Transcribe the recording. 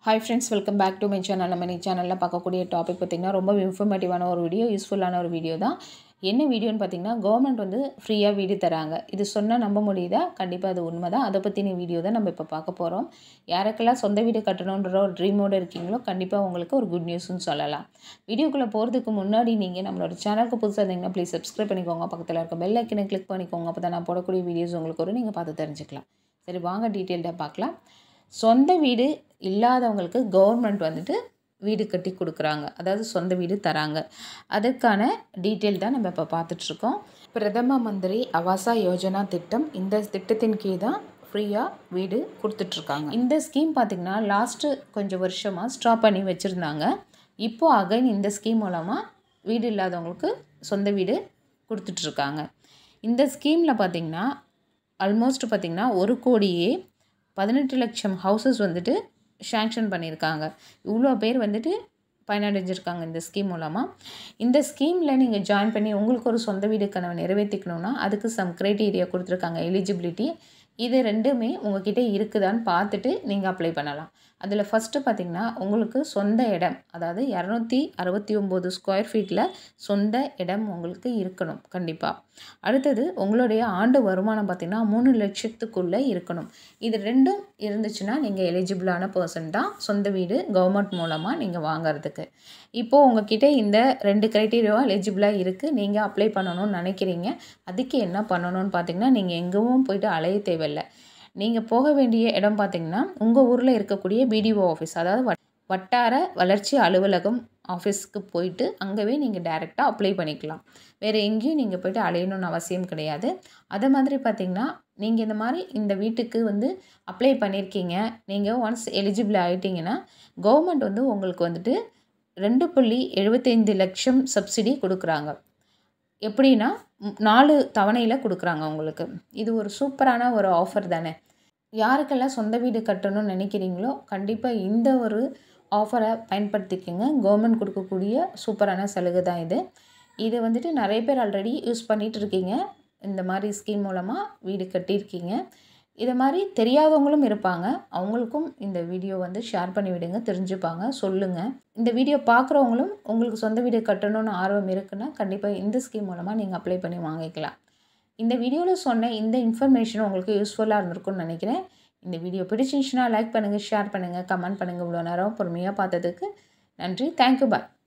hi friends welcome back to my channel நம்ம இன்னைக்கு சேனலில் பார்க்கக்கூடிய டாபிக் பார்த்திங்கன்னா ரொம்ப இன்ஃபர்மேட்டிவான ஒரு வீடியோ யூஸ்ஃபுல்லான ஒரு வீடியோ தான் என்ன வீடியோன்னு பார்த்தீங்கன்னா கவர்மெண்ட் வந்து ஃப்ரீயாக வீடு தராங்க இது சொன்னால் நம்ப முடியுதா கண்டிப்பாக அது உண்மை தான் அதை பற்றின வீடியோ தான் நம்ம இப்போ பார்க்க போகிறோம் யாருக்கெல்லாம் சொந்த வீடு கட்டணுன்ற ஒரு ட்ரீமோடு இருக்கீங்களோ கண்டிப்பாக உங்களுக்கு ஒரு குட் நியூஸ்னு சொல்லலாம் வீடியோக்குள்ளே போகிறதுக்கு முன்னாடி நீங்கள் நம்மளோட சேனலுக்கு புதுசாக இருந்தீங்கன்னா ப்ளீஸ் சப்ஸ்கிரைப் பண்ணிக்கோங்க பக்கத்தில் இருக்க பெல் ஐக்கனை கிளிக் பண்ணிக்கோங்க அப்போ தான் நான் போடக்கூடிய வீடியோஸ் உங்களுக்கு ஒரு நீங்கள் பார்த்து தெரிஞ்சுக்கலாம் சரி வாங்க டீட்டெயில்டாக பார்க்கலாம் சொந்த வீடு இல்லாதவங்களுக்கு கவர்மெண்ட் வந்துட்டு வீடு கட்டி கொடுக்குறாங்க அதாவது சொந்த வீடு தராங்க அதற்கான டீட்டெயில் தான் நம்ம இப்போ பார்த்துட்ருக்கோம் பிரதம மந்திரி ஆவாசா யோஜனா திட்டம் இந்த திட்டத்தின் கீழ் தான் ஃப்ரீயாக வீடு கொடுத்துட்ருக்காங்க இந்த ஸ்கீம் பார்த்திங்கன்னா லாஸ்ட்டு கொஞ்சம் வருஷமாக ஸ்டாப் பண்ணி வச்சுருந்தாங்க இப்போது அகைன் இந்த ஸ்கீம் மூலமாக வீடு இல்லாதவங்களுக்கு சொந்த வீடு கொடுத்துட்ருக்காங்க இந்த ஸ்கீமில் பார்த்திங்கன்னா ஆல்மோஸ்ட் பார்த்திங்கன்னா ஒரு கோடியே பதினெட்டு லட்சம் ஹவுசஸ் வந்துட்டு ஷேங்ஷன் பண்ணியிருக்காங்க இவ்வளோ பேர் வந்துட்டு பயனடைஞ்சிருக்காங்க இந்த ஸ்கீம் மூலமாக இந்த ஸ்கீமில் நீங்கள் ஜாயின் பண்ணி உங்களுக்கு ஒரு சொந்த வீடு கனவை நிறைவேற்றிக்கணுன்னா அதுக்கு சம் க்ரைட்டீரியா கொடுத்துருக்காங்க எலிஜிபிலிட்டி இது ரெண்டுமே உங்ககிட்ட இருக்குதான்னு பார்த்துட்டு நீங்கள் அப்ளை பண்ணலாம் அதில் ஃபஸ்ட்டு பார்த்திங்கன்னா உங்களுக்கு சொந்த இடம் அதாவது இரநூத்தி அறுபத்தி ஒம்பது ஸ்கொயர் ஃபீட்டில் சொந்த இடம் உங்களுக்கு இருக்கணும் கண்டிப்பாக அடுத்தது உங்களுடைய ஆண்டு வருமானம் பார்த்திங்கன்னா மூணு லட்சத்துக்குள்ளே இருக்கணும் இது ரெண்டும் இருந்துச்சுன்னா நீங்கள் எலிஜிபிளான பர்சன் தான் சொந்த வீடு கவர்மெண்ட் மூலமாக நீங்கள் வாங்குறதுக்கு இப்போது உங்ககிட்ட இந்த ரெண்டு க்ரைட்டீரியாவும் எலிஜிபிளாக இருக்குது நீங்கள் அப்ளை பண்ணணும்னு நினைக்கிறீங்க அதுக்கு என்ன பண்ணணும்னு பார்த்தீங்கன்னா நீங்கள் எங்கேயும் போயிட்டு அலைய தேவையில்லை நீங்கள் போக வேண்டிய இடம் பார்த்திங்கன்னா உங்கள் ஊரில் இருக்கக்கூடிய பிடிஓ ஆஃபீஸ் அதாவது வட் வட்டார வளர்ச்சி அலுவலகம் ஆஃபீஸ்க்கு போயிட்டு அங்கேவே நீங்கள் டைரெக்டாக அப்ளை பண்ணிக்கலாம் வேறு எங்கேயும் நீங்கள் போய்ட்டு அலையணும்னு அவசியம் கிடையாது அதே மாதிரி பார்த்திங்கன்னா நீங்கள் இந்த மாதிரி இந்த வீட்டுக்கு வந்து அப்ளை பண்ணியிருக்கீங்க நீங்கள் ஒன்ஸ் எலிஜிபிள் ஆகிட்டிங்கன்னா கவர்மெண்ட் வந்து உங்களுக்கு வந்துட்டு ரெண்டு புள்ளி எழுபத்தைந்து லட்சம் சப்சிடி கொடுக்குறாங்க எப்படின்னா நாலு தவணையில் கொடுக்குறாங்க உங்களுக்கு இது ஒரு சூப்பரான ஒரு ஆஃபர் தானே யாருக்கெல்லாம் சொந்த வீடு கட்டணும்னு நினைக்கிறீங்களோ கண்டிப்பாக இந்த ஒரு ஆஃபரை பயன்படுத்திக்கோங்க கவர்மெண்ட் கொடுக்கக்கூடிய சூப்பரான சலுகை தான் இது இது வந்துட்டு நிறைய பேர் ஆல்ரெடி யூஸ் பண்ணிகிட்டு இருக்கீங்க இந்த மாதிரி ஸ்கீம் மூலமாக வீடு கட்டியிருக்கீங்க இதை மாதிரி தெரியாதவங்களும் இருப்பாங்க அவங்களுக்கும் இந்த வீடியோ வந்து ஷேர் பண்ணி விடுங்க தெரிஞ்சுப்பாங்க சொல்லுங்கள் இந்த வீடியோ பார்க்குறவங்களும் உங்களுக்கு சொந்த வீடு கட்டணும்னு ஆர்வம் இருக்குன்னா கண்டிப்பாக இந்த ஸ்கீம் மூலமாக நீங்கள் அப்ளை பண்ணி வாங்கிக்கலாம் இந்த வீடியோவில் சொன்ன இந்த இன்ஃபர்மேஷன் உங்களுக்கு யூஸ்ஃபுல்லாக இருந்திருக்கும்னு நினைக்கிறேன் இந்த வீடியோ பிடிச்சிருந்துச்சுன்னா லைக் பண்ணுங்கள் ஷேர் பண்ணுங்கள் கமெண்ட் பண்ணுங்கள் இவ்வளோ நேரம் பொறுமையாக பார்த்ததுக்கு நன்றி தேங்க்யூ பாய்